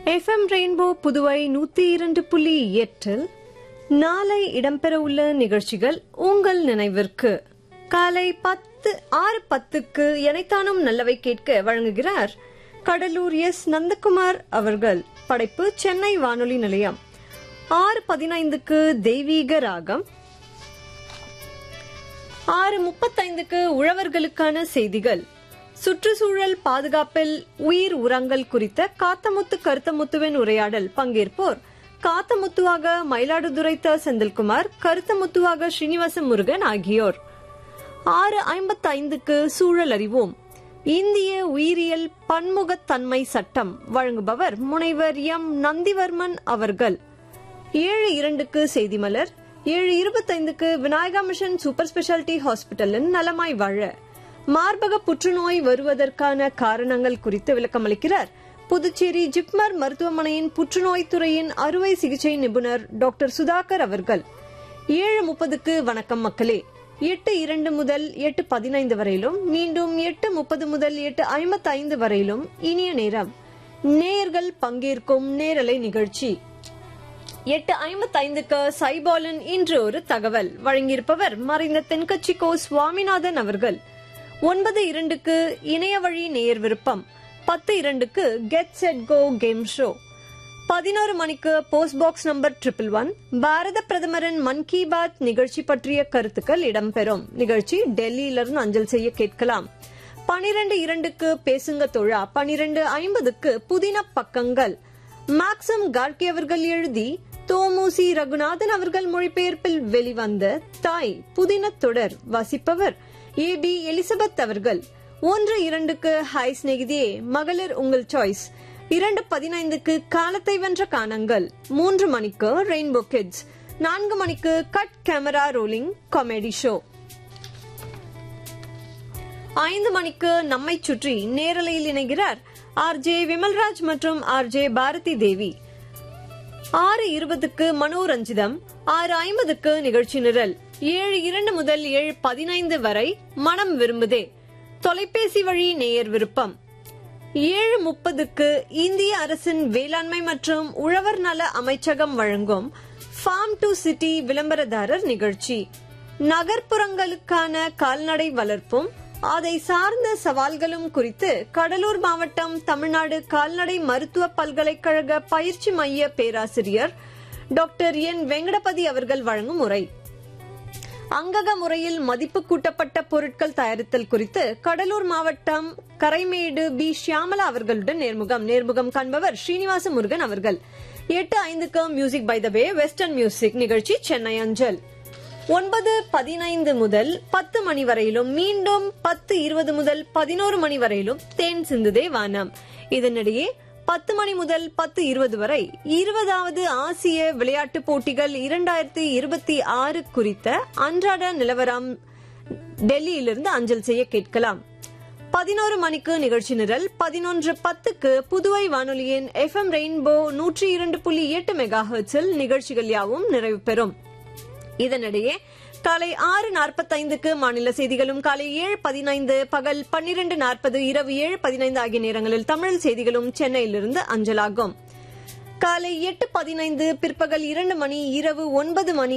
FM rainbow Puduvai நூத்தி இரண்டு புள்ளி எட்டில் நாளை இடம்பெறவுள்ள நிகழ்ச்சிகள் உங்கள் நினைவிற்கு காலை பத்து ஆறு பத்துக்கு எனைத்தானும் நல்லவை கேட்க வழங்குகிறார் கடலூர் எஸ் நந்தகுமார் அவர்கள் படைப்பு சென்னை வானொலி நிலையம் ஆறு பதினைந்துக்கு தெய்வீக ராகம் ஆறு முப்பத்தைந்துக்கு உழவர்களுக்கான செய்திகள் சுற்றுச்சூழல் பாதுகாப்பில் உயிர் உரங்கள் குறித்த காத்தமுத்து கருத்தமுத்துவின் உரையாடல் பங்கேற்போர் காத்தமுத்துவாக மயிலாடுதுறை த செந்தில்குமார் கருத்தமுத்துவாக ஸ்ரீனிவாச முருகன் ஆகியோர் ஆறு ஐம்பத்தைந்துக்கு சூழல் அறிவோம் இந்திய உயிரியல் பன்முகத்தன்மை சட்டம் வழங்குபவர் முனைவர் எம் நந்திவர்மன் அவர்கள் ஏழு இரண்டுக்கு செய்தி மலர் ஏழு இருபத்தைந்துக்கு விநாயகா மிஷன் சூப்பர் ஸ்பெஷாலிட்டி ஹாஸ்பிட்டலின் நலமாய் வாழ மார்பக புற்றுநோய் வருவதற்கான காரணங்கள் குறித்து விளக்கமளிக்கிறார் புதுச்சேரி ஜிப்மர் மருத்துவமனையின் புற்றுநோய் துறையின் அறுவை சிகிச்சை நிபுணர் டாக்டர் சுதாகர் அவர்கள் ஏழு முப்பதுக்கு வணக்கம் மக்களே எட்டு இரண்டு முதல் எட்டு பதினைந்து வரையிலும் மீண்டும் எட்டு முப்பது முதல் எட்டு ஐம்பத்தி ஐந்து வரையிலும் இனிய நேரம் நேயர்கள் பங்கேற்கும் நேரலை நிகழ்ச்சி எட்டு ஐம்பத்தைந்துக்கு சைபாலன் இன்று ஒரு தகவல் வழங்கியிருப்பவர் மறைந்த தென்கட்சி கோ சுவாமிநாதன் அவர்கள் ஒன்பது இரண்டுக்கு இணைய வழி நேயர் விருப்பம் பத்து இரண்டுக்கு get set go game show பதினோரு மணிக்கு post box number triple one பாரத பிரதமரின் மன் கி பாத் நிகழ்ச்சி பற்றிய கருத்துக்கள் இடம்பெறும் நிகழ்ச்சி டெல்லியிலிருந்து அஞ்சல் செய்ய கேட்கலாம் பனிரெண்டு இரண்டுக்கு பேசுங்க தொழா பனிரெண்டு ஐம்பதுக்கு புதின பக்கங்கள் மேக்ஸம் கார்கி அவர்கள் எழுதி தோமுசி ரகுநாதன் அவர்கள் மொழிபெயர்ப்பில் வெளிவந்த தாய் புதின தொடர் வாசிப்பவர் ஏ பி எலிசபெத் அவர்கள் ஒன்று இரண்டுக்கு ஹாய் சிநேகிதியே மகளிர் உங்கள் சாய்ஸ் இரண்டு பதினைந்துக்கு காலத்தை வென்ற காணங்கள் மூன்று மணிக்கு ரெயின்போ கிட்ஸ் நான்கு மணிக்கு cut camera rolling comedy show ஐந்து மணிக்கு நம்மை சுற்றி நேரலையில் இணைகிறார் ஆர் ஜே விமல்ராஜ் மற்றும் ஆர் ஜே பாரதி தேவி ஆறு இருபதுக்கு மனோரஞ்சிதம் ஆறு ஐம்பதுக்கு நிகழ்ச்சி நிரல் ஏழு இரண்டு முதல் ஏழு பதினைந்து வரை மனம் விரும்புதே தொலைபேசி வழி நேயர் விருப்பம் ஏழு முப்பதுக்கு இந்திய அரசின் வேளாண்மை மற்றும் உழவர் நல அமைச்சகம் வழங்கும் ஃபார்ம் டு சிட்டி விளம்பரதாரர் நிகழ்ச்சி நகர்ப்புறங்களுக்கான கால்நடை வளர்ப்பும் அதை சார்ந்த சவால்களும் குறித்து கடலூர் மாவட்டம் தமிழ்நாடு கால்நடை மருத்துவ பல்கலைக்கழக பயிற்சி மைய பேராசிரியர் டாக்டர் என் வெங்கடபதி அவர்கள் வழங்கும் உரை அங்கக முறையில் மதிப்பு கூட்டப்பட்ட பொருட்கள் தயாரித்தல் குறித்து கடலூர் மாவட்டம் கரைமேடு பி ஷியாமலா அவர்களுடன் நேர்முகம் நேர்முகம் காண்பவர் ஸ்ரீனிவாச முருகன் அவர்கள் எட்டு ஐந்துக்கு music by the way western music நிகழ்ச்சி சென்னை அஞ்சல் ஒன்பது பதினைந்து முதல் பத்து மணி வரையிலும் மீண்டும் பத்து இருபது முதல் பதினோரு மணி வரையிலும் தேன் சிந்துதே வானம் இதனிடையே பத்து மணி முதல் பத்து இருபது வரை இருபதாவது ஆசிய விளையாட்டுப் போட்டிகள் இரண்டாயிரத்தி இருபத்தி ஆறு குறித்த அன்றாட நிலவரம் டெல்லியிலிருந்து அஞ்சல் செய்ய கேட்கலாம் பதினோரு மணிக்கு நிகழ்ச்சி நிரல் பதினொன்று பத்துக்கு புதுவை வானொலியின் எஃப் எம் ரெயின்போ நூற்றி இரண்டு புள்ளி எட்டு மெகா ஹெர்ட்ஸில் நிகழ்ச்சிகள் யாவும் நிறைவு பெறும் இதனிடையே காலை ஆறு நாற்பத்தைந்துக்கு மாநில செய்திகளும் காலை ஏழு பதினைந்து பகல் பன்னிரண்டு நாற்பது இரவு ஏழு பதினைந்து ஆகிய நேரங்களில் தமிழ் செய்திகளும் சென்னையிலிருந்து அஞ்சலாகும் காலை எட்டு பதினைந்து பிற்பகல் இரண்டு மணி இரவு ஒன்பது மணி